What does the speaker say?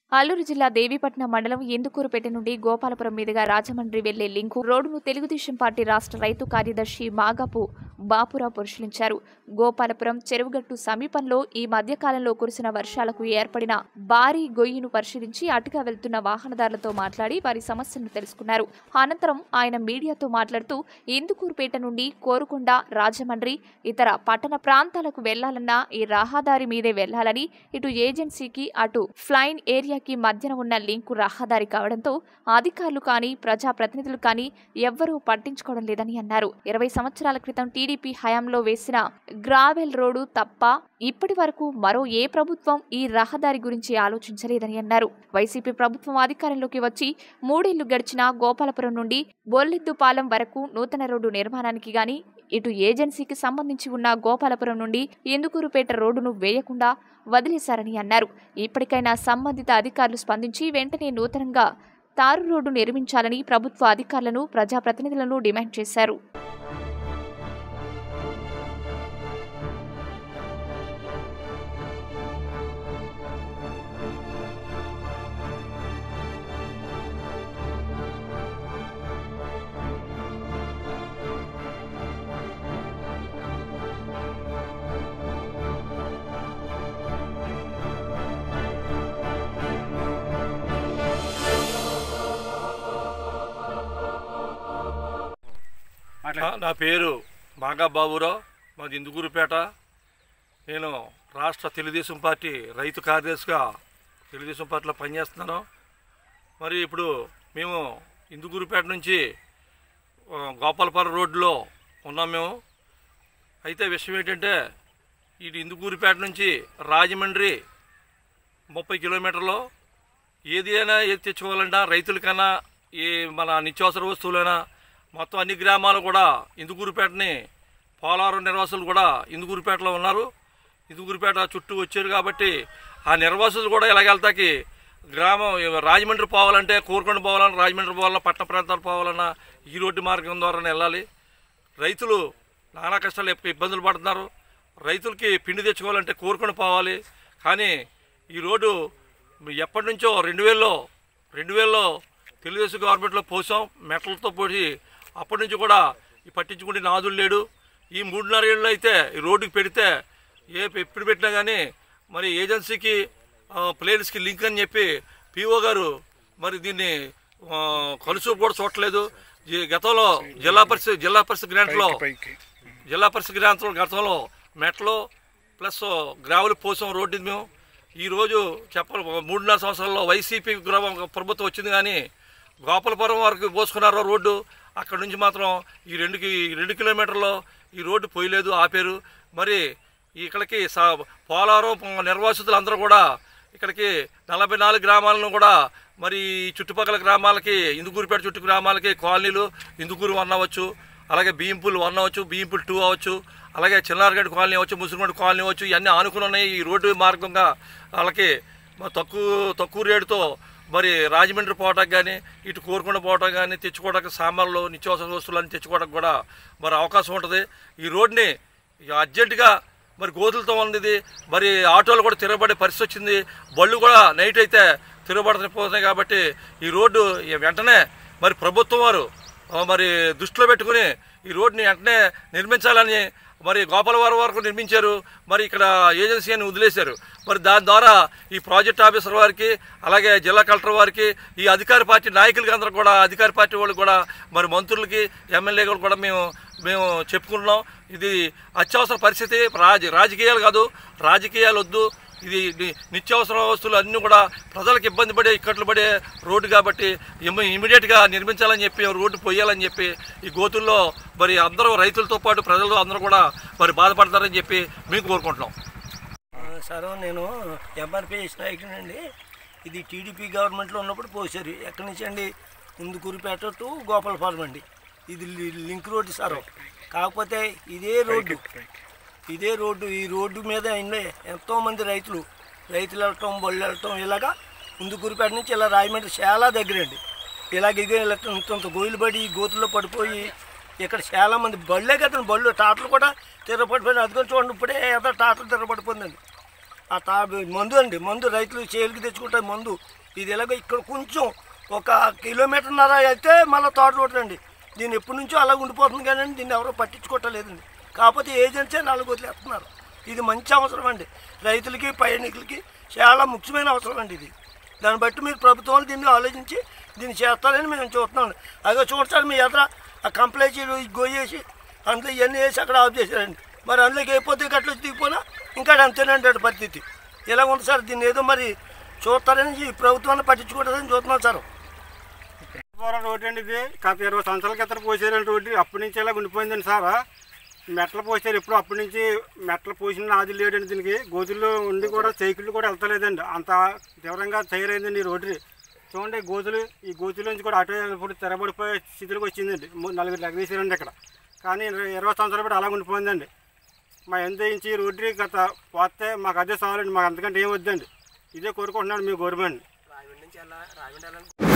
అల్లూరు జిల్లా దేవీపట్నం మండలం ఎందుకూరుపేట నుండి గోపాలపురం మీదుగా రాజమండ్రి వెళ్లే లింకు రోడ్డును తెలుగుదేశం పార్టీ రాష్ట్ర రైతు కార్యదర్శి మాగాపు బాపురావు పరిశీలించారు గోపాలపురం చెరువుగట్టు సమీపంలో ఈ మధ్యకాలంలో కురిసిన వర్షాలకు ఏర్పడిన భారీ గొయ్యిను పరిశీలించి అటుగా వెళ్తున్న వాహనదారులతో మాట్లాడి వారి సమస్యలను తెలుసుకున్నారు అనంతరం ఆయన మీడియాతో మాట్లాడుతూ ఇందుకూరుపేట నుండి కోరుకొండ రాజమండ్రి ఇతర పట్టణ ప్రాంతాలకు వెళ్లాలన్నా ఈ రహదారి మీదే వెళ్లాలని ఇటు ఏజెన్సీకి అటు ఫ్లైన్ ఏరియాకి మధ్యన ఉన్న లింకు రహదారి కావడంతో అధికారులు కానీ ప్రజాప్రతినిధులు కానీ ఎవ్వరూ పట్టించుకోవడం లేదని అన్నారు ఇరవై సంవత్సరాల క్రితం టీడీపీ హయాంలో వేసిన గ్రావెల్ రోడ్డు తప్ప ఇప్పటి వరకు మరో ఏ ప్రభుత్వం ఈ రహదారి గురించి ఆలోచించలేదని అన్నారు వైసీపీ ప్రభుత్వం అధికారంలోకి వచ్చి మూడేళ్లు గడిచిన గోపాలపురం నుండి బొల్లెద్దుపాలెం వరకు నూతన రోడ్డు నిర్మాణానికి గాని ఇటు ఏజెన్సీకి సంబంధించి ఉన్న గోపాలపురం నుండి ఎందుకూరుపేట రోడ్డును వేయకుండా వదిలేశారని అన్నారు ఇప్పటికైనా సంబంధిత అధికారులు స్పందించి వెంటనే నూతనంగా తారు రోడ్డు నిర్మించాలని ప్రభుత్వ అధికారులను ప్రజాప్రతినిధులను డిమాండ్ చేశారు ఆ, నా పేరు మాగా బాబురావు మాది ఇందుకూరుపేట నేను రాష్ట్ర తెలుగుదేశం పార్టీ రైతు కార్యదర్శిగా తెలుగుదేశం పార్టీలో పనిచేస్తున్నాను మరి ఇప్పుడు మేము ఇందుకూరుపేట నుంచి ఆ, గోపాలపురం రోడ్లో ఉన్నాం మేము అయితే విషయం ఏంటంటే ఇటు ఇందుకూరుపేట నుంచి రాజమండ్రి ముప్పై కిలోమీటర్లు ఏది అయినా ఏది తెచ్చుకోవాలన్నా రైతులకన్నా ఈ మన నిత్యావసర వస్తువులైనా మొత్తం అన్ని గ్రామాలు కూడా ఇందుకూరుపేటని పోలవరం నిర్వాసులు కూడా ఇందుకూరుపేటలో ఉన్నారు ఇందుకూరుపేట చుట్టూ వచ్చారు కాబట్టి ఆ నిర్వాసులు కూడా ఇలాగెళ్తాకి గ్రామం రాజమండ్రి పోవాలంటే కోరుకొండ పోవాలన్నా రాజమండ్రి పోవాలన్నా పట్టణ ప్రాంతాలు పోవాలన్నా ఈ రోడ్డు మార్గం ద్వారా వెళ్ళాలి రైతులు నానా కష్టాలు ఎప్ప- ఇబ్బందులు పడుతున్నారు రైతులకి పిండి తెచ్చుకోవాలంటే కోరుకొని పోవాలి కానీ ఈ రోడ్డు ఎప్పటి నుంచో రెండు వేలలో రెండు వేలలో తెలుగుదేశం గవర్నమెంట్లో పోసాం మెటలతో పోసి అప్పటి నుంచి కూడా ఈ పట్టించుకుంటే నాదులు లేడు ఈ మూడున్నర ఏళ్ళు అయితే ఈ రోడ్డుకి పెడితే ఏ ఎప్పుడు పెట్టినా కానీ మరి ఏజెన్సీకి ఆ, ప్లేయర్స్కి లింక్ అని చెప్పి పిఓ గారు మరి దీన్ని ఆ, కలుసు కూడా చూడట్లేదు ఈ గతంలో జిల్లా పరిషత్ జిల్లా పరిషత్ గ్రాంట్లో జిల్లా పరిషత్ గ్రాంట్లో గతంలో మెట్లు ప్లస్ గ్రావెల్ పోసాం రోడ్డు మేము ఈరోజు చెప్ప మూడున్నర సంవత్సరాల్లో వైసీపీ గ్రామ ప్రభుత్వం వచ్చింది కానీ గోపాలపురం వరకు పోసుకున్నారు రోడ్డు అక్కడ నుంచి మాత్రం ఈ రెండు కి- రెండు కిలోమీటర్లో ఈ రోడ్డు పోయలేదు ఆపారు మరి ఇక్కడికి సా పోలవరం నిర్వాసితులు అందరూ కూడా ఇక్కడికి నలభై నాలుగు గ్రామాలను కూడా మరి ఈ చుట్టుపక్కల గ్రామాలకి ఇందుకూరుపేట చుట్టూ గ్రామాలకి కాలనీలు ఇందుకూరు వన్ అవ్వచ్చు అలాగే బియ్యంపూల్ వన్ అవ్వచ్చు బియ్యంపూల్ టూ అవ్వచ్చు అలాగే చిన్నారగడ్డ కాలనీ అవ్వచ్చు ముసుగుగడ్డ కాలనీ అవ్వచ్చు ఇవన్నీ ఆనుకుని ఉన్నాయి ఈ రోడ్డు మార్గంగా వాళ్ళకి మరి తక్కువ తక్కువ రేటుతో మరి రాజమండ్రి పోవటానికి కానీ ఇటు కోరుకొండ పోవటం కానీ తెచ్చుకోవడానికి సామాన్లు నిత్యావసర వస్తువులన్నీ తెచ్చుకోవడానికి కూడా మరి అవకాశం ఉంటుంది ఈ రోడ్ని ఇక అర్జెంటుగా మరి గోతులతో ఉన్నది మరి ఆటోలు కూడా తిరగబడే పరిస్థితి వచ్చింది బళ్ళు కూడా నైట్ అయితే తిరగబడకపోతున్నాయి కాబట్టి ఈ రోడ్డు ఈ వెంటనే మరి ప్రభుత్వం వారు ఆ, మరి దృష్టిలో పెట్టుకుని ఈ రోడ్ని వెంటనే నిర్మించాలని మరి గోపాలవారం వరకు నిర్మించారు మరి ఇక్కడ ఏజెన్సీ అని వదిలేశారు మరి దాని ద్వారా ఈ ప్రాజెక్ట్ ఆఫీసర్ వారికి అలాగే జిల్లా కలెక్టర్ వారికి ఈ అధికార పార్టీ నాయకులకి అందరూ కూడా అధికార పార్టీ వాళ్ళు కూడా మరి మంత్రులకి ఎమ్మెల్యేలు కూడా మేము మేము చెప్పుకుంటున్నాం ఇది అత్యవసర పరిస్థితి రాజ రాజకీయాలు కాదు రాజకీయాలు వద్దు ఇది ని- నిత్యావసర వస్తువులు అన్నీ కూడా ప్రజలకు ఇబ్బంది పడే ఇక్కట్లు పడే రోడ్డు కాబట్టి ఇమ్మ- ఇమీడియట్గా నిర్మించాలని చెప్పి రోడ్డు పోయాలని చెప్పి ఈ గోతుల్లో మరి అందరూ రైతులతో పాటు ప్రజలు అందరూ కూడా మరి బాధపడతారని చెప్పి మేము కోరుకుంటున్నాం సార్ నేను ఎంఆర్పిఎస్ నాయకుడండి ఇది టీడీపీ గవర్నమెంట్లో ఉన్నప్పుడు పోసారు ఎక్కడి నుంచి అండి ఇందుకూరుపేట టు గోపాలపురం అండి ఇది లి- లింక్ రోడ్డు సార్ కాకపోతే ఇదే రోడ్డు ఇదే రోడ్డు ఈ రోడ్డు మీద అయినా ఎంతోమంది రైతులు రైతులు వెళ్ళటం బళ్ళు వెళ్ళటం ఇలాగా ఇందుకూరుపేట నుంచి ఇలా రాయమండ్రి చాలా దగ్గరండి ఇలాగ ఇదే ఇలా ఇంత ఇంత గోయిలు పడి ఈ గోతుల్లో పడిపోయి ఇక్కడ చాలా మంది బళ్ళే కదా బళ్ళు టాటలు కూడా తిరగబడిపోయినాయి అదిగో చూడండి ఇప్పుడే ఏదో టాటలు తిరగబడిపోయిందండి ఆ తా మందు అండి మందు రైతులు చేలికి తెచ్చుకుంటారు మందు ఇది ఎలాగో ఇక్కడ కొంచెం ఒక కిలోమీటర్న్నర అయితే మళ్ళీ తోట రోడ్డు అండి దీన్ని ఎప్పటి నుంచో అలా ఉండిపోతుంది కానీ దీన్ని ఎవరో పట్టించుకోవట్లేదండి కాకపోతే ఏజెన్సీ నాలుగు వదిలేస్తున్నారు ఇది మంచి అవసరం అండి రైతులకి పైనికులకి చాలా ముఖ్యమైన అవసరం అండి ఇది దాన్ని బట్టి మీరు ప్రభుత్వాలు దీన్ని ఆలోచించి దీన్ని చేస్తారని మేము చూస్తున్నాం అదే చూడసారి మీ ఎదుర ఆ కంప్లైంట్ గోయేసి అందులో ఇవన్నీ వేసి అక్కడ ఆఫ్ చేశారండి మరి అందులోకి అయిపోతే గట్ల వచ్చి దిగిపోయినా ఇంకా అంతేనండి అటు పరిస్థితి ఇలా ఉంది సార్ దీన్ని ఏదో మరి చూస్తారని ఈ ప్రభుత్వాన్ని పట్టించుకుంటారని చూస్తున్నాం సార్ పోరా రోడ్డు అండి ఇది గత ఇరవై సంవత్సరాల క్రితం పోసారండి రోడ్డు అప్పటి నుంచి ఇలా ఉండిపోయిందండి సార్ మెట్లు పోసారు ఎప్పుడు అప్పటి నుంచి మెట్లు పోసిన నాది లేడండి దీనికి గోతుల్లో ఉండి కూడా సైకిళ్ళు కూడా వెళ్తలేదండి అంత తీవ్రంగా తయారైందండి ఈ రోడ్డు చూడండి గోతులు ఈ గోతుల నుంచి కూడా అటు ఇప్పుడు తెరబడిపోయే స్థితిలోకి వచ్చిందండి మూ- నలుగురు లెగదీసారండి ఇక్కడ కానీ ఇరవై ఇరవై సంవత్సరాలు కూడా అలా ఉండిపోయిందండి మా ఎంత ఇంచి ఈ రోడ్డు గత పోతే మాకు అదే చాలండి మాకు అంతకంటే ఏం వద్దండి ఇదే కోరుకుంటున్నాడు మీ గవర్నమెంట్